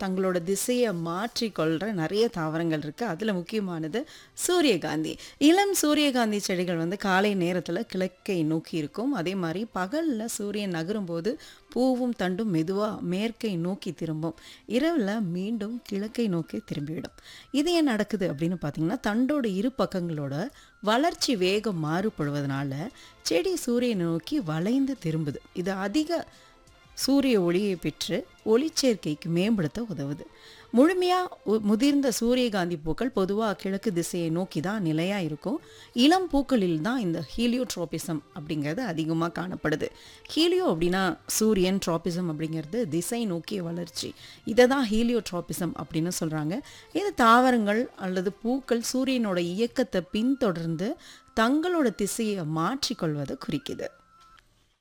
தங்களோட திசையை மாற்றிக்கொள்கிற நிறைய தாவரங்கள் இருக்குது அதில் முக்கியமானது சூரியகாந்தி இளம் சூரியகாந்தி செடிகள் வந்து காலை நேரத்தில் கிழக்கை நோக்கி இருக்கும் அதே மாதிரி பகலில் சூரியன் நகரும்போது பூவும் தண்டும் மெதுவாக மேற்கை நோக்கி திரும்பும் இரவில் மீண்டும் கிழக்கை நோக்கி திரும்பிவிடும் இது ஏன் நடக்குது அப்படின்னு பார்த்தீங்கன்னா தண்டோட இரு பக்கங்களோட வளர்ச்சி வேகம் மாறுபடுவதனால செடி சூரியனை நோக்கி வளைந்து திரும்புது இது அதிக சூரிய ஒளியை பெற்று ஒளிச்சேர்க்கைக்கு மேம்படுத்த உதவுது முழுமையாக முதிர்ந்த சூரியகாந்தி பூக்கள் பொதுவாக கிழக்கு திசையை நோக்கி தான் நிலையாக இருக்கும் இளம் பூக்களில் தான் இந்த ஹீலியோட்ரோபிசம் அப்படிங்கிறது அதிகமாக காணப்படுது ஹீலியோ அப்படின்னா சூரியன் ட்ராபிசம் அப்படிங்கிறது திசை நோக்கிய வளர்ச்சி இதை தான் ஹீலியோட்ரோபிசம் அப்படின்னு சொல்கிறாங்க இது தாவரங்கள் அல்லது பூக்கள் சூரியனோட இயக்கத்தை பின்தொடர்ந்து தங்களோட திசையை மாற்றிக்கொள்வதை குறிக்குது